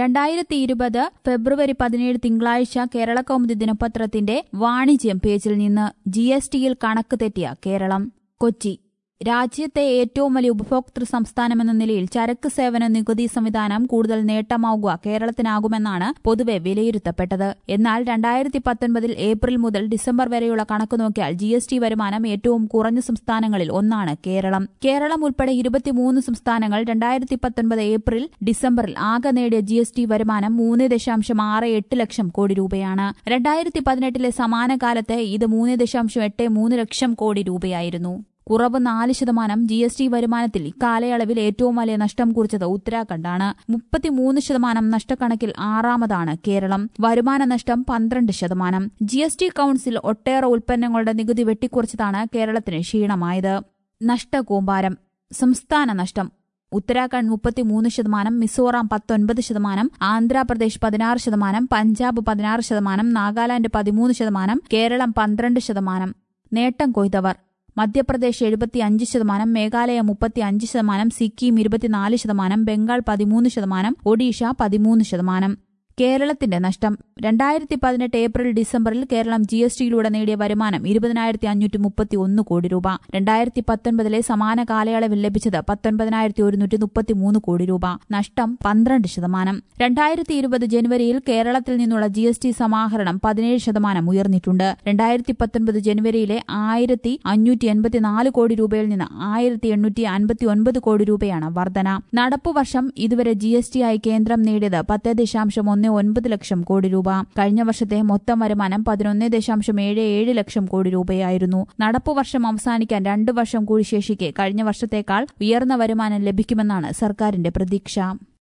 രണ്ടായിരത്തി ഇരുപത് ഫെബ്രുവരി പതിനേഴ് തിങ്കളാഴ്ച കേരള കൗമുദി ദിനപത്രത്തിന്റെ വാണിജ്യം പേജിൽ നിന്ന് ജി എസ് ടിയിൽ കണക്ക് തെറ്റിയ കേരളം കൊച്ചി രാജ്യത്തെ ഏറ്റവും വലിയ ഉപഭോക്തൃ സംസ്ഥാനമെന്ന നിലയിൽ ചരക്ക് സേവന നികുതി സംവിധാനം കൂടുതൽ നേട്ടമാവുക കേരളത്തിനാകുമെന്നാണ് പൊതുവെ വിലയിരുത്തപ്പെട്ടത് എന്നാൽ രണ്ടായിരത്തി പത്തൊൻപതിൽ ഏപ്രിൽ മുതൽ ഡിസംബർ വരെയുള്ള കണക്ക് നോക്കിയാൽ ജി എസ് ടി വരുമാനം ഏറ്റവും കുറഞ്ഞ സംസ്ഥാനങ്ങളിൽ ഒന്നാണ് കേരളം കേരളം ഉൾപ്പെടെ ഇരുപത്തിമൂന്ന് സംസ്ഥാനങ്ങൾ രണ്ടായിരത്തി പത്തൊൻപത് ഏപ്രിൽ ഡിസംബറിൽ ആകെ നേടിയ ജി എസ് ടി വരുമാനം മൂന്ന് ദശാംശം ആറ് എട്ട് ലക്ഷം കോടി രൂപയാണ് രണ്ടായിരത്തി പതിനെട്ടിലെ സമാന കാലത്ത് ഇത് മൂന്ന് ദശാംശം എട്ട് മൂന്ന് ലക്ഷം കോടി രൂപയായിരുന്നു കുറവ് നാല് ശതമാനം ജി എസ് ടി വരുമാനത്തിൽ ഇക്കാലയളവിൽ ഏറ്റവും വലിയ നഷ്ടം കുറിച്ചത് ഉത്തരാഖണ്ഡാണ് മുപ്പത്തിമൂന്ന് ശതമാനം നഷ്ടക്കണക്കിൽ ആറാമതാണ് കേരളം വരുമാന നഷ്ടം പന്ത്രണ്ട് ശതമാനം ജി എസ് ടി കൌൺസിൽ ഒട്ടേറെ ഉൽപ്പന്നങ്ങളുടെ നികുതി വെട്ടിക്കുറച്ചതാണ് കേരളത്തിന് ക്ഷീണമായത് നഷ്ടകൂമ്പാരം സംസ്ഥാന നഷ്ടം ഉത്തരാഖണ്ഡ് മുപ്പത്തിമൂന്ന് ശതമാനം മിസോറാം പത്തൊൻപത് ശതമാനം ആന്ധ്രാപ്രദേശ് പതിനാറ് ശതമാനം പഞ്ചാബ് പതിനാറ് ശതമാനം നാഗാലാന്റ് പതിമൂന്ന് ശതമാനം കേരളം പന്ത്രണ്ട് ശതമാനം നേട്ടം കൊയ്തവർ മധ്യപ്രദേശ് എഴുപത്തിയഞ്ച് ശതമാനം മേഘാലയ മുപ്പത്തിയഞ്ച് ശതമാനം സിക്കിം ഇരുപത്തിനാല് ശതമാനം ബംഗാൾ പതിമൂന്ന് ശതമാനം ഒഡീഷ പതിമൂന്ന് ശതമാനം കേരളത്തിന്റെ നഷ്ടം രണ്ടായിരത്തി പതിനെട്ട് ഏപ്രിൽ ഡിസംബറിൽ കേരളം ജി എസ് ടിയിലൂടെ നേടിയ വരുമാനം ഇരുപതിനായിരത്തി അഞ്ഞൂറ്റി മുപ്പത്തി ഒന്ന് കോടി രൂപ രണ്ടായിരത്തി പത്തൊൻപതിലെ സമാന കാലയളവിൽ ലഭിച്ചത് പത്തൊൻപതിനായിരത്തി ഒരുന്നൂറ്റി മുപ്പത്തിമൂന്ന് കോടി രൂപ നഷ്ടം പന്ത്രണ്ട് ശതമാനം രണ്ടായിരത്തി ഇരുപത് ജനുവരിയിൽ കേരളത്തിൽ നിന്നുള്ള ജി എസ് ടി സമാഹരണം പതിനേഴ് ശതമാനം ഉയർന്നിട്ടുണ്ട് രണ്ടായിരത്തി പത്തൊൻപത് ജനുവരിയിലെ ആയിരത്തി അഞ്ഞൂറ്റി എൺപത്തിനാല് കോടി രൂപയിൽ നിന്ന് ആയിരത്തി എണ്ണൂറ്റി അൻപത്തി ഒൻപത് കോടി രൂപയാണ് വർധന നടപ്പുവർഷം ഇതുവരെ ജി എസ് ടി ആയി കേന്ദ്രം നേടിയത് പത്ത് ദശാംശം ഒന്ന് ഒൻപത് ലക്ഷം കോടി രൂപ കഴിഞ്ഞ വർഷത്തെ മൊത്തം വരുമാനം പതിനൊന്ന് ദശാംശം ഏഴ് ഏഴ് ലക്ഷം കോടി രൂപയായിരുന്നു നടപ്പുവർഷം അവസാനിക്കാൻ രണ്ടു വർഷം കൂടി ശേഷിക്കെ കഴിഞ്ഞ വർഷത്തേക്കാൾ ഉയർന്ന വരുമാനം ലഭിക്കുമെന്നാണ് സർക്കാരിന്റെ പ്രതീക്ഷ